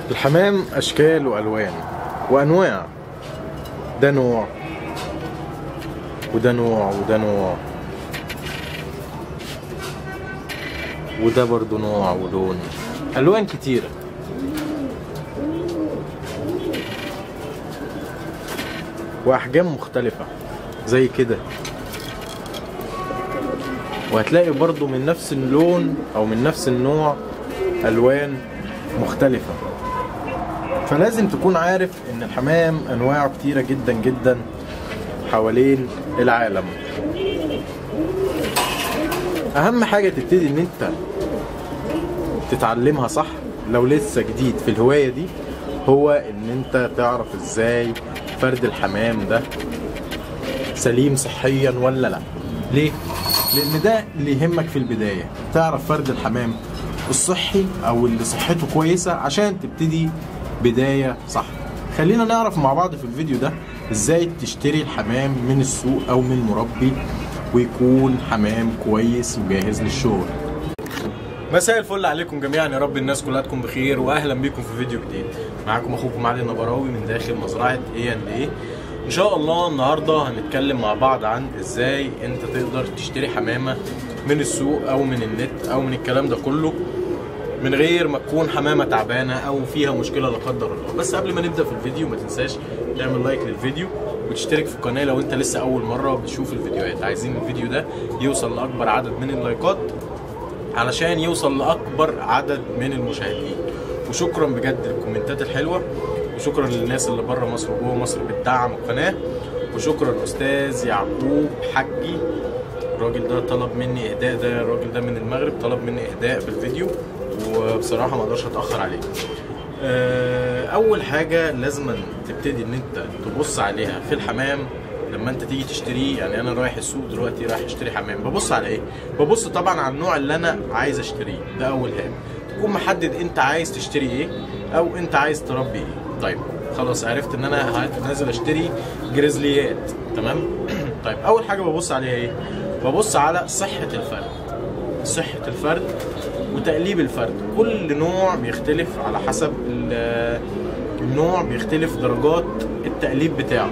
الحمام اشكال والوان وانواع ده نوع وده نوع وده نوع وده برضو نوع ولون الوان كتيره واحجام مختلفه زي كده وهتلاقي برضو من نفس اللون او من نفس النوع الوان مختلفه فلازم تكون عارف ان الحمام انواعه كتيره جدا جدا حوالين العالم اهم حاجه تبتدي ان انت تتعلمها صح لو لسه جديد في الهوايه دي هو ان انت تعرف ازاي فرد الحمام ده سليم صحيا ولا لا ليه لان ده اللي يهمك في البدايه تعرف فرد الحمام الصحي او اللي صحته كويسه عشان تبتدي بدايه صح خلينا نعرف مع بعض في الفيديو ده ازاي تشتري الحمام من السوق او من مربي ويكون حمام كويس وجاهز للشغل مساء الفل عليكم جميعا يا رب الناس كلها تكون بخير واهلا بيكم في فيديو جديد معاكم اخوكم علي النبراوي من داخل مزرعه اي اند ايه ان شاء الله النهارده هنتكلم مع بعض عن ازاي انت تقدر تشتري حمامه من السوق او من النت او من الكلام ده كله من غير ما تكون حمامه تعبانه او فيها مشكله لا قدر الله بس قبل ما نبدا في الفيديو ما تنساش تعمل لايك للفيديو وتشترك في القناه لو انت لسه اول مره بتشوف الفيديوهات عايزين الفيديو ده يوصل لاكبر عدد من اللايكات علشان يوصل لاكبر عدد من المشاهدين وشكرا بجد للكومنتات الحلوه وشكرا للناس اللي بره مصر وجوه مصر بتدعم القناه وشكرا استاذ يعقوب حجي الراجل ده طلب مني اهداء ده الراجل ده من المغرب طلب مني اهداء بالفيديو وبصراحه ما اقدرش اتاخر عليه آه، اول حاجه لازم تبتدي ان انت تبص عليها في الحمام لما انت تيجي تشتريه يعني انا رايح السوق دلوقتي رايح اشتري حمام ببص على ايه ببص طبعا على النوع اللي انا عايز اشتريه ده اول حاجه تكون محدد انت عايز تشتري ايه او انت عايز تربي ايه طيب خلاص عرفت ان انا نازل اشتري جريزليات تمام طيب اول حاجه ببص عليها ايه ببص على صحه الفرد صحه الفرد وتقليب الفرد كل نوع بيختلف على حسب ال- النوع بيختلف درجات التقليب بتاعه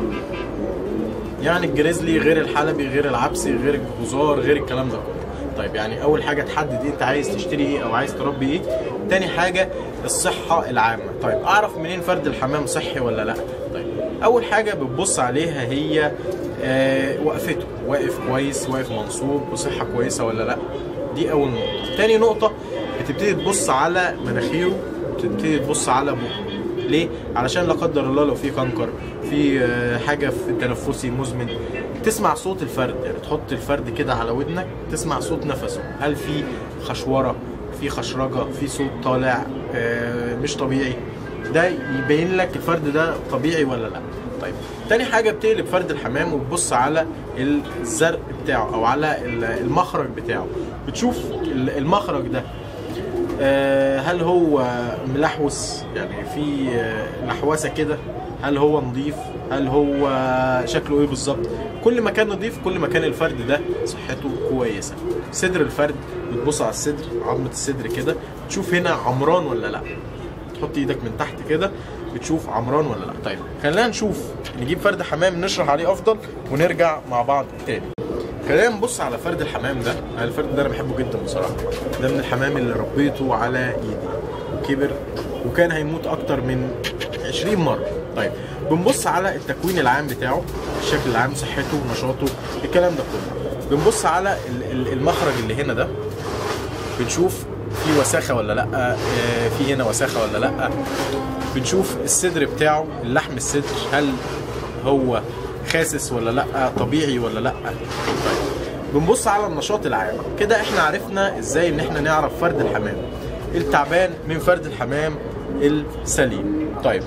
يعني الجريزلي غير الحلبي غير العبسي غير الجزار غير الكلام ده كله طيب يعني اول حاجه تحدد انت عايز تشتري ايه او عايز تربي ايه تاني حاجه الصحه العامه طيب اعرف منين فرد الحمام صحي ولا لا طيب اول حاجه بتبص عليها هي آه وقفته واقف كويس واقف منصوب بصحه كويسه ولا لا دي اول نقطه تاني نقطه بتبتدي تبص على مناخيره بتبتدي تبص على بقه ليه علشان لا قدر الله لو في كنكر في آه، حاجه في التنفسي مزمن تسمع صوت الفرد يعني تحط الفرد كده على ودنك تسمع صوت نفسه هل في خشوره في خشرجه في صوت طالع آه، مش طبيعي ده يبين لك الفرد ده طبيعي ولا لا طيب تاني حاجه بتقلب فرد الحمام وتبص على الزرق بتاعه او على المخرج بتاعه بتشوف المخرج ده آه، هل هو ملحوس يعني في آه، لحوسه كده هل هو نظيف هل هو شكله ايه بالظبط كل ما كان نظيف كل ما كان الفرد ده صحته كويسه صدر الفرد بتبص على الصدر عظمه الصدر كده تشوف هنا عمران ولا لا تحط ايدك من تحت كده بتشوف عمران ولا لا طيب خلينا نشوف نجيب فرد حمام نشرح عليه افضل ونرجع مع بعض تاني خلينا نبص على فرد الحمام ده أنا الفرد ده انا بحبه جدا بصراحه ده من الحمام اللي ربيته على ايدي وكبر وكان هيموت اكتر من 20 مره طيب بنبص على التكوين العام بتاعه الشكل العام صحته نشاطه الكلام ده كله بنبص على ال- ال- المخرج اللي هنا ده بنشوف في وساخه ولا لا آه، في هنا وساخه ولا لا بنشوف الصدر بتاعه اللحم الصدر هل هو خاسس ولا لا طبيعي ولا لا طيب بنبص على النشاط العام كده احنا عرفنا ازاي ان احنا نعرف فرد الحمام التعبان من فرد الحمام السليم طيب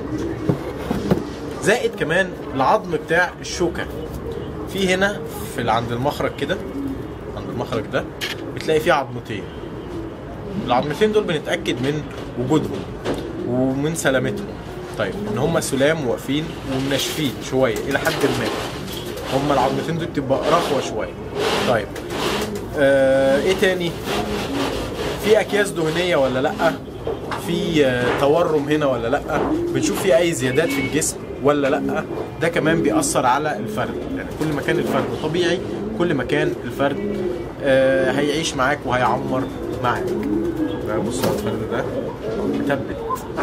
زائد كمان العظم بتاع الشوكه في هنا في عند المخرج كده عند المخرج ده بتلاقي فيه عظمتين العظمتين دول بنتاكد من وجودهم ومن سلامتهم طيب ان هم سلام واقفين ومناشفين شويه الى حد ما هم العظمتين دول بتبقى رخوه شويه طيب آه ايه تاني في اكياس دهنيه ولا لا في آه، تورم هنا ولا لا بنشوف في اي زيادات في الجسم ولا لا ده كمان بيأثر على الفرد يعني كل ما كان الفرد طبيعي كل ما كان الفرد آه، هيعيش معاك وهيعمر معاك ده بص على الفرد ده متبت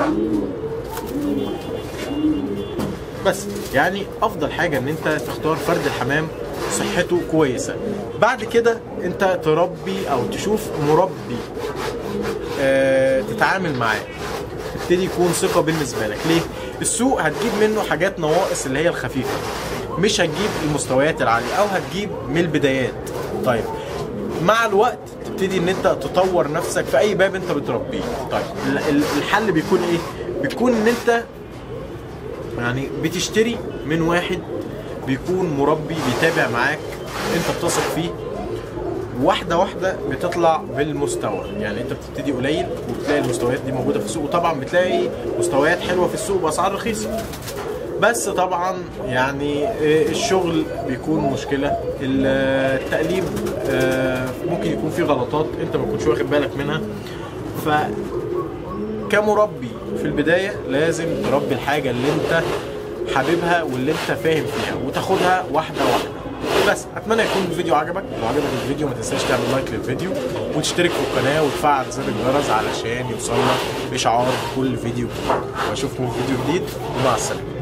بس يعني افضل حاجه ان انت تختار فرد الحمام صحته كويسه بعد كده انت تربي او تشوف مربي آه تتعامل معاه تبتدي يكون ثقه بالنسبه لك ليه السوق هتجيب منه حاجات نواقص اللي هي الخفيفه مش هتجيب المستويات العاليه او هتجيب من البدايات طيب مع الوقت تبتدي ان انت تطور نفسك في اي باب انت بتربيه طيب ال- ال- الحل بيكون ايه بيكون ان انت يعني بتشتري من واحد بيكون مربي بيتابع معاك انت بتثق فيه واحدة واحدة بتطلع بالمستوى يعني انت بتبتدي قليل وبتلاقي المستويات دي موجودة في السوق وطبعا بتلاقي مستويات حلوة في السوق بأسعار رخيصة بس طبعا يعني آه، الشغل بيكون مشكلة التقليب آه، ممكن يكون فيه غلطات انت ما كنتش واخد بالك منها ف كمربي في البدايه لازم تربي الحاجه اللي انت حاببها واللي انت فاهم فيها وتاخدها واحده واحده بس اتمنى يكون الفيديو عجبك لو عجبك الفيديو ما تنساش تعمل لايك للفيديو وتشترك في القناه وتفعل زر الجرس علشان يوصلك اشعار بكل فيديو جديد واشوفكم في فيديو جديد ومع السلامه